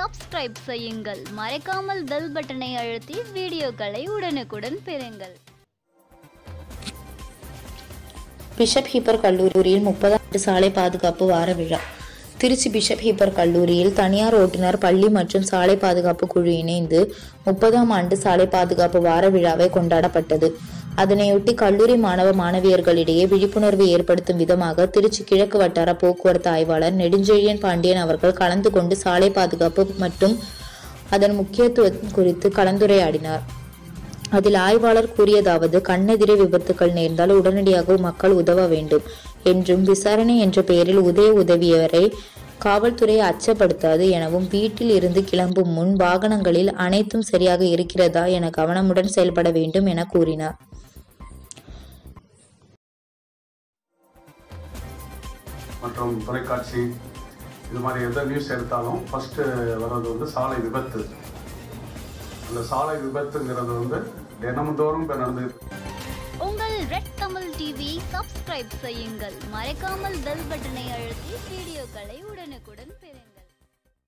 subscribe செய்யுங்கள் மறக்காமல் bell பட்டனை அழுத்தி வீடியோக்களை உடனுக்குடன் பெறுங்கள் பிஷப் ஹீப்பர் கல்லூரியில் முப்பதாம் ஆண்டு சாலை பாதுகாப்பு வார விழா திருச்சி பிஷப் ஹீப்பர் கல்லூரியில் தனியார் ஓட்டுநர் பள்ளி மற்றும் சாலை பாதுகாப்பு குழு இணைந்து முப்பதாம் ஆண்டு சாலை பாதுகாப்பு வார விழாவை கொண்டாடப்பட்டது அதனையொட்டி கல்லூரி மாணவ மாணவியர்களிடையே விழிப்புணர்வு ஏற்படுத்தும் விதமாக திருச்சி கிழக்கு வட்டார போக்குவரத்து ஆய்வாளர் நெடுஞ்செழியன் பாண்டியன் அவர்கள் கலந்து கொண்டு சாலை பாதுகாப்பு மற்றும் அதன் முக்கியத்துவம் குறித்து கலந்துரையாடினார் அதில் ஆய்வாளர் கூறியதாவது கண்ணெதிரே விபத்துக்கள் நேர்ந்தால் உடனடியாக மக்கள் உதவ வேண்டும் என்றும் விசாரணை என்ற பெயரில் உதய உதவியவரை காவல்துறை அச்சப்படுத்தாது எனவும் வீட்டில் இருந்து கிளம்பும் முன் வாகனங்களில் அனைத்தும் சரியாக இருக்கிறதா என கவனமுடன் செயல்பட வேண்டும் என கூறினார் மற்றும் தொலைக்காட்சி இது மாதிரி எந்த நியூஸ் எடுத்தாலும் ஃபஸ்ட்டு வர்றது வந்து சாலை விபத்து அந்த சாலை விபத்துங்கிறது வந்து தினம்தோறும் இப்போ நடந்து உங்கள் ரெட் தமிழ் டிவி சப்ஸ்கிரைப் செய்யுங்கள் மறக்காமல் பெல் பட்டனை அழுத்தி வீடியோக்களை உடனுக்குடன் பெறுங்கள்